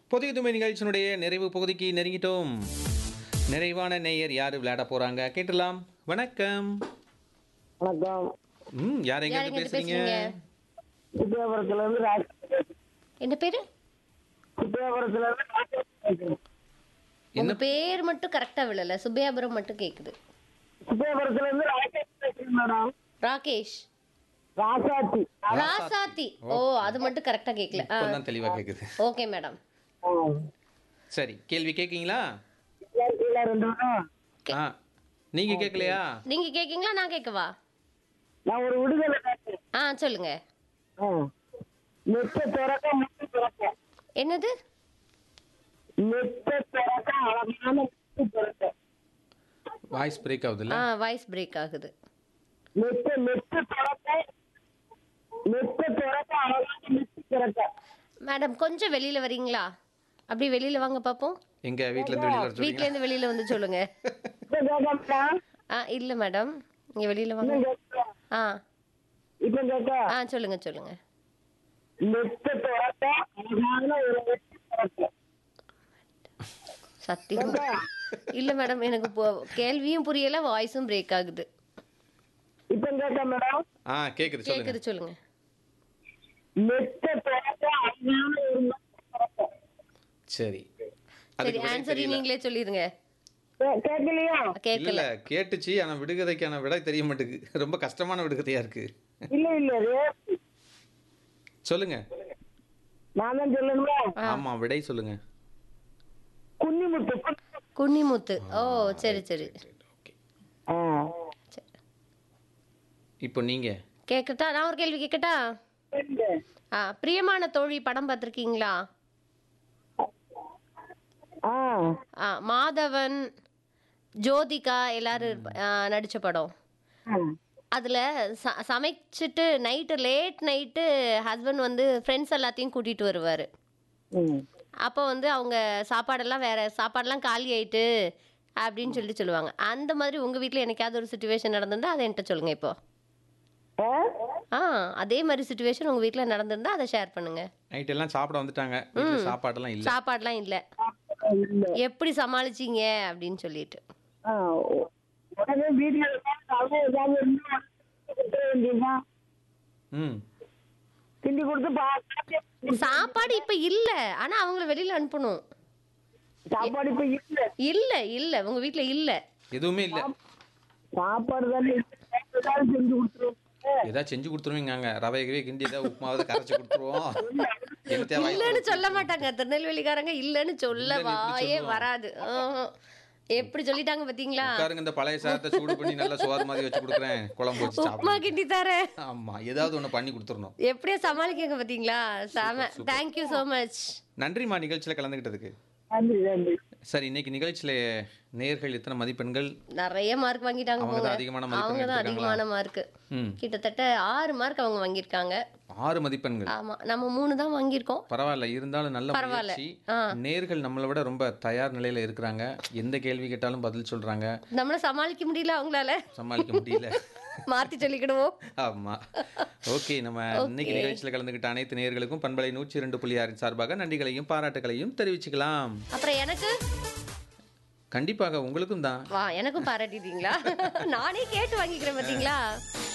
புதிய துமை நிகழ்ச்சியினுடைய நிறைவு பகுதிக்கு நெருங்கிட்டோம் நிறைவான நேயர் யார் விளையாட போறாங்க கேட்டலாம் வணக்கம் வணக்கம் ம் யார் எங்க யாருங்க இருந்து இது பேசுறீங்க பேசுறீங்க சுப்பியாபுரத்துல இருந்து ராஜ் என்ன பேரு சுப்பியாபுரத்துல இருந்து ராஜேஷ் பேசுறேன். உங்க பேர் மட்டும் கரெக்டா விழல சுப்பையாபுரம் மட்டும் கேக்குது சுப்பியாபுரத்துல இருந்து ராஜேஷ் பேசுறேன் மேடம் ராகேஷ் ராசாத்தி ராசாத்தி ஓ அது மட்டும் கரெக்டா கேக்கல இப்பதான் தெளிவா கேக்குது ஓகே மேடம் ஆ. சரி கேள்வி கேட்கீங்களா ஏன் கீழே ரெண்டு பேரும்? ஆ நீங்க கேட்கலையா நீங்க கேக்கீங்களா நான் கேக்கவா நான் ஒரு விடுதலை கேட்டேன் ஆ சொல்லுங்க நெத்த திறக்க முட்டு திறக்க என்னது நெத்த திறக்க அழகான முட்டு திறக்க வாய்ஸ் பிரேக் ஆகுதுல்ல ஆ வாய்ஸ் பிரேக் ஆகுது நெத்த நெத்த திறக்க நெத்த திறக்க அழகான முட்டு திறக்க மேடம் கொஞ்சம் வெளியில வரீங்களா அப்படி வெளியில வாங்க பாப்போம் எங்க வீட்ல இருந்து வெளியில வர வீட்ல சொல்றீங்க இருந்து வெளியில வந்து சொல்லுங்க இப்ப கேட்கா ஆ இல்ல மேடம் நீங்க வெளியில வாங்க ஆ இப்ப கேட்க ஆ சொல்லுங்க சொல்லுங்க நெத்த திறக்க அழகான ஒரு முட்டு திறக்க சத்தியம் இல்ல மேடம் எனக்கு போ- கேள்வியும் புரியல வாய்ஸும் பிரேக் ஆகுது இப்ப கேட்க மேடம் ஆ கேக்குது சொல்லுங்க கேக்குது சொல்லுங்க நெத்த திறக்க அழகான ஒரு முட்டு திறக்க சரி சரி அதுக்கு விடை ஆன்சர் தெரியல. நீங்களே சொல்லிருங்க கே- கேட்கலையா இல்ல கேட்கல இல்ல கேட்டுச்சு ஆனா விடுகதைக்கான விடை தெரிய மாட்டேங்குது ரொம்ப கஷ்டமான விடுகதையா இருக்கு இல்ல இல்ல ரே- சொல்லுங்க நான் தான் சொல்லணுமா ஆமா விடை சொல்லுங்க குன்னிமுத்து குன்னிமுத்து ஓ சரி சரி ஓகே ஆ. இப்போ நீங்க கேக்கட்டா நான் ஒரு கேள்வி கேக்கட்டா ஆ பிரியமான தோழி படம் பார்த்திருக்கீங்களா ஆ ஆ மாதவன் ஜோதிகா எல்லாரும் இருப்ப- ஆ, நடிச்ச படம் அதில் ச சமைச்சிட்டு நைட்டு லேட் நைட்டு ஹஸ்பண்ட் வந்து ஃப்ரெண்ட்ஸ் எல்லாத்தையும் கூட்டிகிட்டு வருவார் ம். அப்போ வந்து அவங்க சாப்பாடெல்லாம் வேற சாப்பாடெல்லாம் காலி ஆயிட்டு அப்படின்னு சொல்லிட்டு சொல்லுவாங்க அந்த மாதிரி உங்கள் வீட்டில் என்னைக்காவது ஒரு சுச்சுவேஷன் நடந்திருந்தா அதை என்கிட்ட சொல்லுங்க இப்போ ஆ? ஆ அதே மாதிரி சுச்சுவேஷன் உங்கள் வீட்டில் நடந்திருந்தா அதை ஷேர் பண்ணுங்க நைட் எல்லாம் சாப்பிட வந்துட்டாங்க வீட்டுல சாப்பாடெல்லாம் இல்ல சாப்பாடெல்லாம் இல்லை இல்ல. எப்படி சமாளிச்சீங்க அப்படின்னு சொல்லிட்டு ஆ, உ- உடனே வீட்டுல உட்கார்ந்து அவங்க ஏதாவது இருந்தா கொடுத்துட வேண்டியதுதான். ம் கிண்டி கொடுத்து பா- சாப்பாடு இப்போ இல்லை ஆனால் அவங்கள வெளியில் அனுப்பணும் சாப்பாடு இப்ப இல்ல இல்லை இல்லை உங்கள் வீட்டில் இல்லை எதுவுமே இல்ல சாப்பாடு தானே இருக்கு. ஏதாவது செஞ்சு கொடுத்துருவோம் ஏதாவது செஞ்சு கொடுத்துருவீங்க ரவை கிவே கிண்டி ஏதாவது உப்புமாவது கரைச்சு கொடுத்துருவோம் எனக்கு இல்லைன்னு சொல்ல மாட்டாங்க திருநெல்வேலிக்காரங்க இல்லைன்னு சொல்ல இல்லைன்னு எப்படி வாயே சொல்லுவோம்? வராது ஆஹா. எப்படி சொல்லிட்டாங்க பாத்தீங்களா உட்காருங்க இந்த பழைய சாதத்தை சூடு பண்ணி நல்லா சோறு மாதிரி வச்சு கொடுக்குறேன் குழம்பு வச்சு உப்புமா சாப்பிடுங்க கிண்டி தரேன் ஆமா ஏதாவது ஒண்ணு பண்ணி கொடுத்துடணும் எப்படியோ சமாளிக்கங்க பாத்தீங்களா செம தேங்க்யூ ஸோ மச் நன்றிம்மா நிகழ்ச்சியில கலந்துக்கிட்டதுக்கு நன்றி நன்றி சரி இன்னைக்கு நிகழ்ச்சியில நேர்கள் எத்தனை மதிப்பெண்கள் நிறைய மார்க் வாங்கிட்டாங்க அவங்க போங்க தான் அதிகமான மதிப்பெண் அவங்க தான் எடுத்திருக்காங்களா? அதிகமான மார்க் ம் கிட்டத்தட்ட ஆறு மார்க் அவங்க வாங்கியிருக்காங்க ஆறு மதிப்பெண்கள் ஆமா நம்ம மூணு தான் வாங்கியிருக்கோம் பரவாயில்ல இருந்தாலும் நல்ல பரவாயில்ல. முயற்சி ஆ. நேர்கள் நம்மளை விட ரொம்ப தயார் நிலையில இருக்கிறாங்க எந்த கேள்வி கேட்டாலும் பதில் சொல்றாங்க நம்மள சமாளிக்க முடியல அவங்களால சமாளிக்க முடியல மாத்தி சொல்லிக்கிடுவோம் ஆமா ஓகே நம்ம இன்னைக்கு நிகழ்ச்சியில கலந்துக்கிட்ட அனைத்து நேயர்களுக்கும் பண்பலை நூற்றி இரண்டு புள்ளி ஆறின் சார்பாக நன்றிகளையும் பாராட்டுகளையும் தெரிவிச்சுக்கலாம் அப்புறம் எனக்கு கண்டிப்பாக உங்களுக்கும் தான் வா எனக்கும் பாராட்டிட்டீங்களா நானே கேட்டு வாங்கிக்கிறேன் பாத்தீங்களா